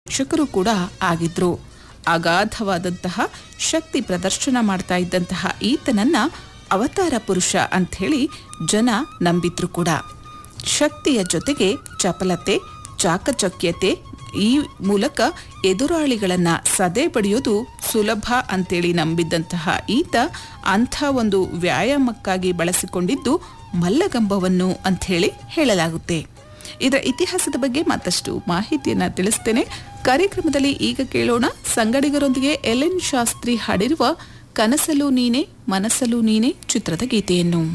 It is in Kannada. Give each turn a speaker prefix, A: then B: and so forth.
A: ಶಿಕ್ಷಕರು ಕೂಡ ಆಗಿದ್ರು ಅಗಾಧವಾದಂತಹ ಶಕ್ತಿ ಪ್ರದರ್ಶನ ಮಾಡ್ತಾ ಇದ್ದಂತಹ ಈತನನ್ನ ಅವತಾರ ಪುರುಷ ಅಂಥೇಳಿ ಜನ ನಂಬಿದ್ರು ಕೂಡ ಶಕ್ತಿಯ ಜೊತೆಗೆ ಚಪಲತೆ ಚಾಕಚಕ್ಯತೆ ಈ ಮೂಲಕ ಎದುರಾಳಿಗಳನ್ನ ಸದೆ ಬಡಿಯೋದು ಸುಲಭ ಅಂತೇಳಿ ನಂಬಿದ್ದಂತಹ ಈತ ಅಂಥ ಒಂದು ವ್ಯಾಯಾಮಕ್ಕಾಗಿ ಬಳಸಿಕೊಂಡಿದ್ದು ಮಲ್ಲಗಂಬವನ್ನು ಅಂಥೇಳಿ ಹೇಳಲಾಗುತ್ತೆ ಇದರ ಇತಿಹಾಸದ ಬಗ್ಗೆ ಮತ್ತಷ್ಟು ಮಾಹಿತಿಯನ್ನ ತಿಳಿಸ್ತೇನೆ ಕಾರ್ಯಕ್ರಮದಲ್ಲಿ ಈಗ ಕೇಳೋಣ ಸಂಗಡಿಗರೊಂದಿಗೆ ಎಲ್ ಎನ್ ಶಾಸ್ತ್ರಿ ಹಾಡಿರುವ ಕನಸಲು ನೀನೆ ಮನಸ್ಸಲು ನೀನೆ ಚಿತ್ರದ ಗೀತೆಯನ್ನು